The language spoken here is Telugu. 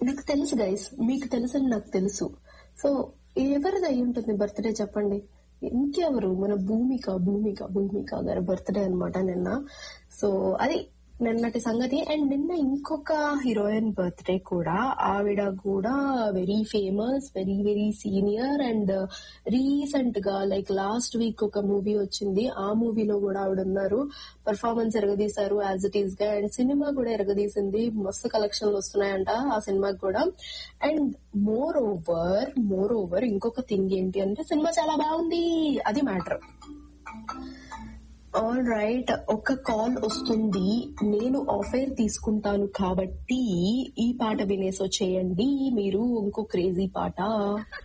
నాకు తెలుసు గైస్ మీకు తెలుసు అని నాకు తెలుసు సో ఎవరిది అయి ఉంటుంది బర్త్డే చెప్పండి ఇంకెవరు మన భూమిక భూమిక భూమిక గారి బర్త్డే అన్నమాట నిన్న సో అది నిన్నటి సంగతి అండ్ నిన్న ఇంకొక హీరోయిన్ బర్త్డే కూడా ఆవిడ కూడా very famous very very senior and recent గా లైక్ లాస్ట్ వీక్ ఒక మూవీ వచ్చింది ఆ మూవీలో కూడా ఆవిడ ఉన్నారు పర్ఫార్మెన్స్ ఎరగదీశారు యాజ్ ఇట్ ఈస్ గా అండ్ సినిమా కూడా ఎరగదీసింది మస్తు కలెక్షన్లు వస్తున్నాయంట ఆ సినిమాకి కూడా and more over more over ఇంకొక థింగ్ ఏంటి అంటే సినిమా చాలా బాగుంది అది మ్యాటర్ ఆల్ రైట్ ఒక కాల్ వస్తుంది నేను ఆఫర్ తీసుకుంటాను కాబట్టి ఈ పాట వినేసి వచ్చేయండి మీరు ఇంకో క్రేజీ పాట